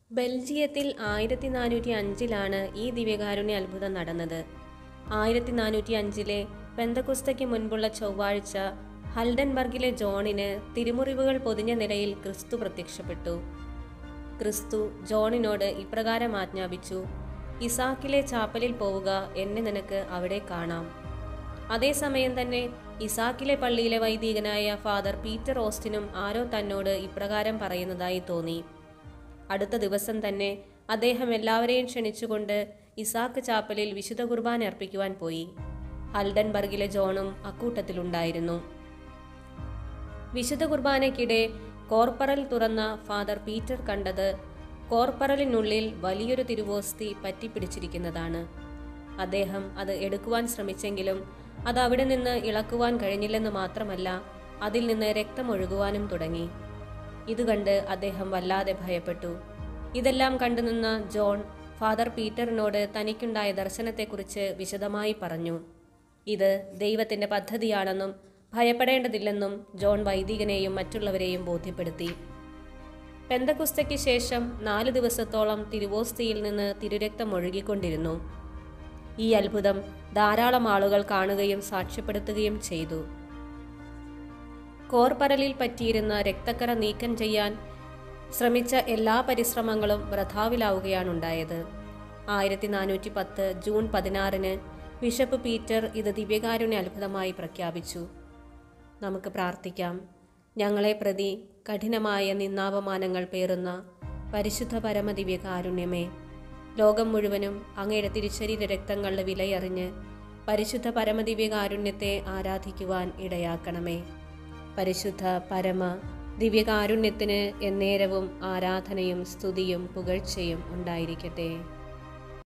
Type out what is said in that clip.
ബെൽജിയത്തിൽ ആയിരത്തി നാനൂറ്റി അഞ്ചിലാണ് ഈ ദിവ്യകാരുണ്യ അത്ഭുതം നടന്നത് ആയിരത്തി നാനൂറ്റി അഞ്ചിലെ പെന്തകുസ്തയ്ക്ക് മുൻപുള്ള ചൊവ്വാഴ്ച ഹൽഡൻബർഗിലെ ജോണിന് തിരുമുറിവുകൾ പൊതിഞ്ഞ നിലയിൽ ക്രിസ്തു പ്രത്യക്ഷപ്പെട്ടു ക്രിസ്തു ജോണിനോട് ഇപ്രകാരം ആജ്ഞാപിച്ചു ഇസാക്കിലെ ചാപ്പലിൽ പോവുക എന്നെ നിനക്ക് അവിടെ കാണാം അതേസമയം തന്നെ ഇസാക്കിലെ പള്ളിയിലെ വൈദികനായ ഫാദർ പീറ്റർ ഓസ്റ്റിനും ആരോ തന്നോട് ഇപ്രകാരം പറയുന്നതായി തോന്നി അടുത്ത ദിവസം തന്നെ അദ്ദേഹം എല്ലാവരെയും ക്ഷണിച്ചുകൊണ്ട് ഇസാക്ക് ചാപ്പലിൽ വിശുദ്ധ കുർബാന അർപ്പിക്കുവാൻ പോയി ഹൽഡൻബർഗിലെ ജോണും അക്കൂട്ടത്തിലുണ്ടായിരുന്നു വിശുദ്ധ കുർബാനയ്ക്കിടെ കോർപ്പറൽ തുറന്ന ഫാദർ പീറ്റർ കണ്ടത് കോർപ്പറലിനുള്ളിൽ വലിയൊരു തിരുവോസ്തി പറ്റിപ്പിടിച്ചിരിക്കുന്നതാണ് അദ്ദേഹം അത് എടുക്കുവാൻ ശ്രമിച്ചെങ്കിലും അത് അവിടെ നിന്ന് ഇളക്കുവാൻ കഴിഞ്ഞില്ലെന്ന് മാത്രമല്ല അതിൽ നിന്ന് രക്തമൊഴുകുവാനും തുടങ്ങി ഇത് കണ്ട് അദ്ദേഹം വല്ലാതെ ഭയപ്പെട്ടു ഇതെല്ലാം കണ്ടുനിന്ന ജോൺ ഫാദർ പീറ്ററിനോട് തനിക്കുണ്ടായ ദർശനത്തെക്കുറിച്ച് വിശദമായി പറഞ്ഞു ഇത് ദൈവത്തിന്റെ പദ്ധതിയാണെന്നും ഭയപ്പെടേണ്ടതില്ലെന്നും ജോൺ വൈദികനെയും മറ്റുള്ളവരെയും ബോധ്യപ്പെടുത്തി പെന്തകുസ്തയ്ക്ക് ശേഷം നാല് ദിവസത്തോളം തിരുവോസ്തിയിൽ നിന്ന് തിരുരക്തം ഒഴുകിക്കൊണ്ടിരുന്നു ഈ അത്ഭുതം ധാരാളം ആളുകൾ കാണുകയും സാക്ഷ്യപ്പെടുത്തുകയും ചെയ്തു കോർപരലിൽ പറ്റിയിരുന്ന രക്തക്കറ നീക്കം ചെയ്യാൻ ശ്രമിച്ച എല്ലാ പരിശ്രമങ്ങളും വൃഥാവിലാവുകയാണുണ്ടായത് ആയിരത്തി നാനൂറ്റി പത്ത് ജൂൺ പതിനാറിന് ബിഷപ്പ് പീറ്റർ ഇത് ദിവ്യകാരുണ്യ അത്ഭുതമായി പ്രഖ്യാപിച്ചു നമുക്ക് പ്രാർത്ഥിക്കാം ഞങ്ങളെ പ്രതി കഠിനമായ നിന്നാപമാനങ്ങൾ പേറുന്ന പരിശുദ്ധ പരമദിവ്യകാരുണ്യമേ ലോകം മുഴുവനും അങ്ങയുടെ തിരുശരീര രക്തങ്ങളുടെ വിലയറിഞ്ഞ് പരിശുദ്ധ പരമദിവ്യകാരുണ്യത്തെ ആരാധിക്കുവാൻ ഇടയാക്കണമേ പരിശുദ്ധ പരമ ദിവ്യകാരുണ്യത്തിന് എന്നേരവും ആരാധനയും സ്തുതിയും പുകഴ്ചയും ഉണ്ടായിരിക്കട്ടെ